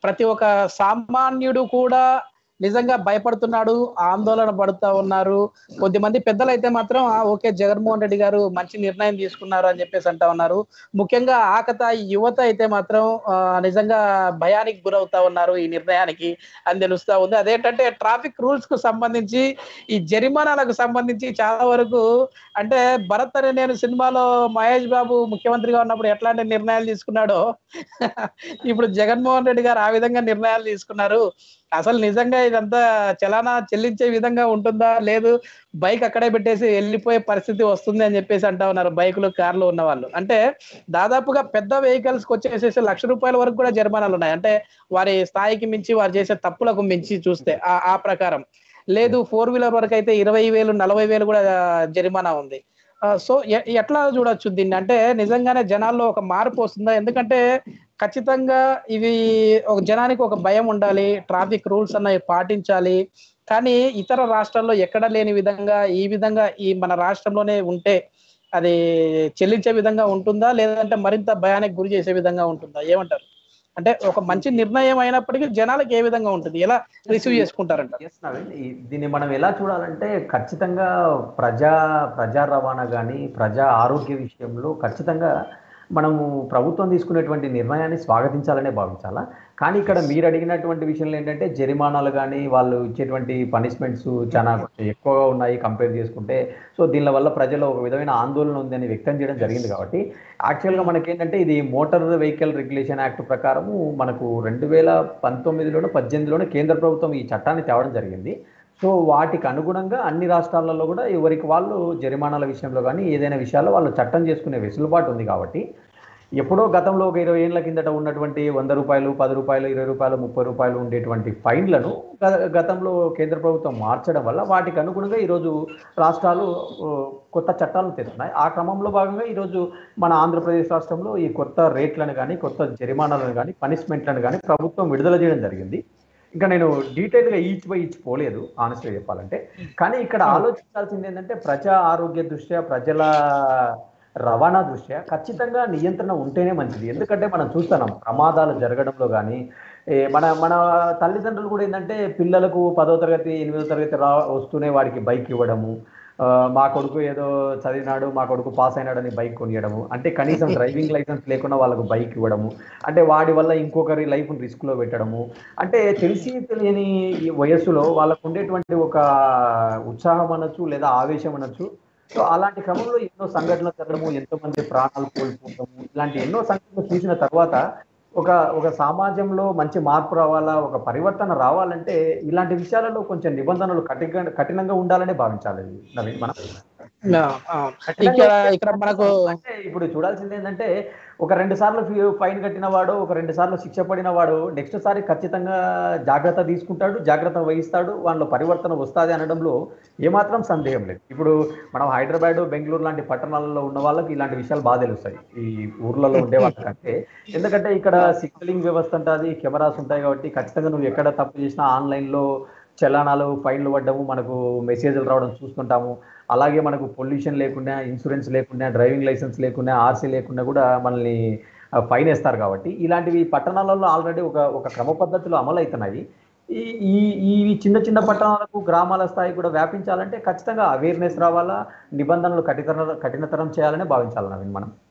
ప్రతి ఒక్క సామాన్యుడు కూడా నిజంగా భయపడుతున్నాడు ఆందోళన పడుతా ఉన్నారు కొద్దిమంది పెద్దలు అయితే మాత్రం "ఆ, ఓకే జగన్మోహన్ రెడ్డి గారు మంచి నిర్ణయం తీసుకున్నారు అని చెప్పేసి అంటా ఉన్నారు ముఖ్యంగా ఆకతాయి యువత అయితే మాత్రం ఆ, నిజంగా భయానికి గురవుతా ఉన్నారు ఈ నిర్ణయానికి అని తెలుస్తా ఉంది అదేంటంటే ట్రాఫిక్ రూల్స్ కు సంబంధించి ఈ జరిమానాలకు సంబంధించి చాలా వరకు అంటే భరత్ అనే నేను సినిమాలో మహేష్ బాబు ముఖ్యమంత్రిగా ఉన్నప్పుడు ఎట్లాంటి నిర్ణయాలు తీసుకున్నాడో ఇప్పుడు జగన్మోహన్ రెడ్డి గారు ఆ విధంగా నిర్ణయాలు తీసుకున్నారు అసలు నిజంగా ఇదంతా చలానా చెల్లించే విధంగా ఉంటుందా లేదు బైక్ అక్కడే పెట్టేసి వెళ్ళిపోయే పరిస్థితి వస్తుంది అని చెప్పేసి అంటా ఉన్నారు బైకులు కార్లు ఉన్న వాళ్ళు అంటే దాదాపుగా పెద్ద వెహికల్స్ వచ్చేసేసి లక్ష రూపాయల వరకు కూడా జరిమానాలు ఉన్నాయి అంటే వారి స్థాయికి మించి వారు చేసే తప్పులకు మించి చూస్తే ఆ ఆ ప్రకారం లేదు ఫోర్ వీలర్ వరకు అయితే ఇరవై వేలు నలభై వేలు కూడా జరిమానా ఉంది ఆ, సో ఎ- ఎట్లా చూడొచ్చు దీన్ని అంటే నిజంగానే జనాల్లో ఒక మార్పు వస్తుందా ఎందుకంటే ఖచ్చితంగా ఇవి ఒక జనానికి ఒక భయం ఉండాలి ట్రాఫిక్ రూల్స్ అన్నవి పాటించాలి కానీ ఇతర రాష్ట్రాల్లో ఎక్కడ లేని విధంగా ఈ విధంగా ఈ మన రాష్ట్రంలోనే ఉంటే అది చెల్లించే విధంగా ఉంటుందా లేదంటే మరింత భయానికి గురి చేసే విధంగా ఉంటుందా ఏమంటారు అంటే ఒక మంచి నిర్ణయం అయినప్పటికీ జనాలకు ఏ విధంగా ఉంటుంది ఎలా రిసీవ్ చేసుకుంటారంట Yes, నవీన్. ఈ- దీన్ని మనం ఎలా చూడాలంటే ఖచ్చితంగా ప్రజా ప్రజా రవాణా కానీ ప్రజా ఆరోగ్య విషయంలో ఖచ్చితంగా మనము ప్రభుత్వం తీసుకునేటువంటి నిర్ణయాన్ని స్వాగతించాలనే భావించాలా కానీ ఇక్కడ మీరు అడిగినటువంటి విషయంలో ఏంటంటే జరిమానాలు కానీ వాళ్ళు ఇచ్చేటువంటి పనిష్మెంట్స్ చాలా కొంచెం ఎక్కువగా ఉన్నాయి కంపేర్ చేసుకుంటే సో దీనిల వల్ల ప్రజలు ఒక విధమైన ఆందోళన ఉందని వ్యక్తం చేయడం జరిగింది కాబట్టి యాక్చువల్గా మనకేంటంటే ఇది మోటార్ వెహికల్ రెగ్యులేషన్ యాక్ట్ ప్రకారము మనకు రెండు వేల పంతొమ్మిదిలోనో పద్దెనిమిదిలోనో కేంద్ర ప్రభుత్వం ఈ చట్టాన్ని తేవడం జరిగింది సో వాటికి అనుగుణంగా అన్ని రాష్ట్రాలలో కూడా ఎవరికి వాళ్ళు జరిమానాల విషయంలో కానీ ఏదైనా విషయాల్లో వాళ్ళు చట్టం చేసుకునే వెసులుబాటు ఉంది కాబట్టి ఎప్పుడో గతంలో ఒక ఇరవై ఏళ్ళ కిందట ఉన్నటువంటి వంద రూపాయలు పది రూపాయలు ఇరవై రూపాయలు ముప్పై రూపాయలు ఉండేటువంటి ఫైన్లను గ- గతంలో కేంద్ర ప్రభుత్వం మార్చడం వల్ల వాటికి అనుగుణంగా ఈరోజు రాష్ట్రాలు ఓ, కొత్త చట్టాలను తెస్తున్నాయి ఆ క్రమంలో భాగంగా ఈరోజు మన ఆంధ్రప్రదేశ్ రాష్ట్రంలో ఈ కొత్త రేట్లను కానీ కొత్త జరిమానాలను కానీ పనిష్మెంట్లను కానీ ప్రభుత్వం విడుదల చేయడం జరిగింది ఇంకా నేను డీటెయిల్ గా ఈచ్ బై ఈచ్ పోలేదు ఆనెస్ట్ గా చెప్పాలంటే కానీ ఇక్కడ ఆలోచించాల్సింది ఏంటంటే ప్రజా ఆరోగ్య దృష్ట్యా ప్రజల రవాణా దృష్ట్యా ఖచ్చితంగా నియంత్రణ ఉంటేనే మంచిది ఎందుకంటే మనం చూస్తున్నాం ప్రమాదాలు జరగడంలో కానీ మన మన తల్లిదండ్రులు కూడా ఏంటంటే పిల్లలకు పదో తరగతి ఎనిమిదో తరగతి రా వస్తూనే వాడికి బైక్ ఇవ్వడము ఆ, మా కొడుకు ఏదో చదివినాడు మా కొడుకు పాస్ అయినాడని బైక్ కొనియడము అంటే కనీసం డ్రైవింగ్ లైసెన్స్ లేకుండా వాళ్ళకు బైక్ ఇవ్వడము అంటే వాడి వల్ల ఇంకొకరి లైఫ్ రిస్క్ లో పెట్టడము అంటే తెలిసి తెలియని ఈ వయస్సులో వాళ్ళకు ఉండేటువంటి ఒక ఉత్సాహం అనొచ్చు లేదా ఆవేశం అనొచ్చు సో అలాంటి క్రమంలో ఎన్నో సంఘటనలు జరగడము ఎంతో మంది ప్రాణాలు కోల్పోవడము ఇలాంటి ఎన్నో సంఘటనలు చూసిన తర్వాత ఒక ఒక సమాజంలో మంచి మార్పు రావాలా ఒక పరివర్తన రావాలంటే ఇలాంటి విషయాలలో కొంచెం నిబంధనలు కఠిన కఠినంగా ఉండాలనే భావించాలి నవీన్ మనం ఆ, ఆ. ఇక్కడ ఇక్కడ మనకు అంటే ఇప్పుడు చూడాల్సింది ఏంటంటే ఒక రెండు సార్లు ఫీ- ఫైన్ కట్టిన వాడు ఒక రెండు సార్లు శిక్ష పడిన వాడు నెక్స్ట్ సారి ఖచ్చితంగా జాగ్రత్త తీసుకుంటాడు జాగ్రత్త వహిస్తాడు వాళ్ళ పరివర్తన వస్తుంది అనడంలో ఏమాత్రం సందేహం లేదు ఇప్పుడు మనం హైదరాబాద్ బెంగళూరు లాంటి పట్టణాలలో ఉన్న వాళ్ళకి ఇలాంటి విషయాలు బాగా తెలుస్తాయి ఈ ఊర్లలో ఉండే వాళ్ళకంటే ఎందుకంటే ఇక్కడ సిగ్నలింగ్ వ్యవస్థ ఉంటుంది కెమెరాస్ ఉంటాయి కాబట్టి ఖచ్చితంగా నువ్వు ఎక్కడ తప్పు చేసినా ఆన్లైన్లో చలానాలు ఫైన్లు పడ్డము మనకు మెసేజ్లు రావడం చూస్తుంటాము అలాగే మనకు పొల్యూషన్ లేకుండా ఇన్సూరెన్స్ లేకుండా డ్రైవింగ్ లైసెన్స్ లేకుండా ఆర్సీ లేకుండా కూడా మనల్ని ఆ, ఫైన్ వేస్తారు కాబట్టి ఇలాంటివి పట్టణాలలో ఆల్రెడీ ఒక ఒక క్రమ పద్ధతిలో అమలు అవుతున్నాయి ఈ ఈ ఈ చిన్న చిన్న పట్టణాలకు గ్రామాల స్థాయి కూడా వ్యాపించాలంటే ఖచ్చితంగా అవేర్నెస్ రావాలా నిబంధనలు కఠిన కఠినతరం చేయాలని భావించాలి నవీన్ మనం